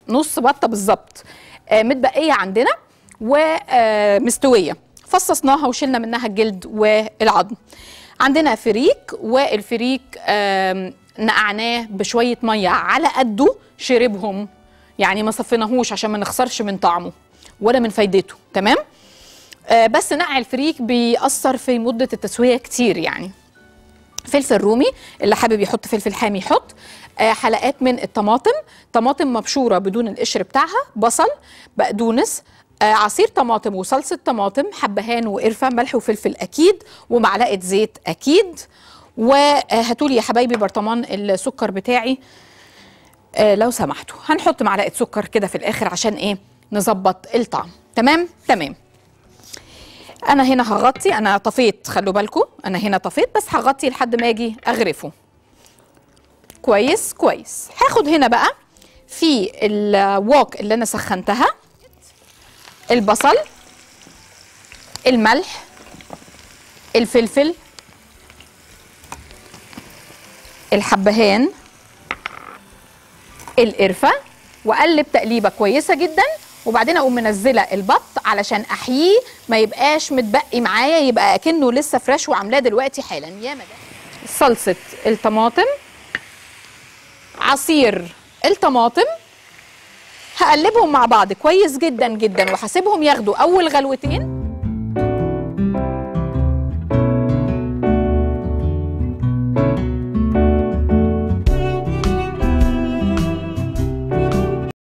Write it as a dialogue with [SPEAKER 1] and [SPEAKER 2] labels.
[SPEAKER 1] نص بطه بالظبط آه، متبقيه عندنا ومستويه فصصناها وشلنا منها الجلد والعظم عندنا فريك والفريك آم، نقعناه بشويه ميه على قده شربهم يعني ما صفيناهوش عشان ما نخسرش من طعمه ولا من فايدته تمام آه، بس نقع الفريك بيأثر في مده التسويه كتير يعني فلفل رومي اللي حابب يحط فلفل حامي يحط آه، حلقات من الطماطم طماطم مبشوره بدون القشر بتاعها بصل بقدونس آه، عصير طماطم وصلصه طماطم حبهان وقرفه ملح وفلفل اكيد ومعلقه زيت اكيد وهاتوا لي يا حبايبي برطمان السكر بتاعي آه، لو سمحتوا هنحط معلقه سكر كده في الاخر عشان ايه نظبط الطعم تمام تمام انا هنا هغطي انا طفيت خلوا بالكم انا هنا طفيت بس هغطي لحد ما اجي اغرفه كويس كويس هاخد هنا بقى في الواك اللي انا سخنتها البصل الملح الفلفل الحبهان القرفه واقلب تقليبه كويسه جدا وبعدين اقوم منزله البط علشان احييه ما يبقاش متبقي معايا يبقى اكنه لسه فريش وعاملاه دلوقتي حالا يا مدام صلصه الطماطم عصير الطماطم هقلبهم مع بعض كويس جدا جدا وهسيبهم ياخدوا اول غلوتين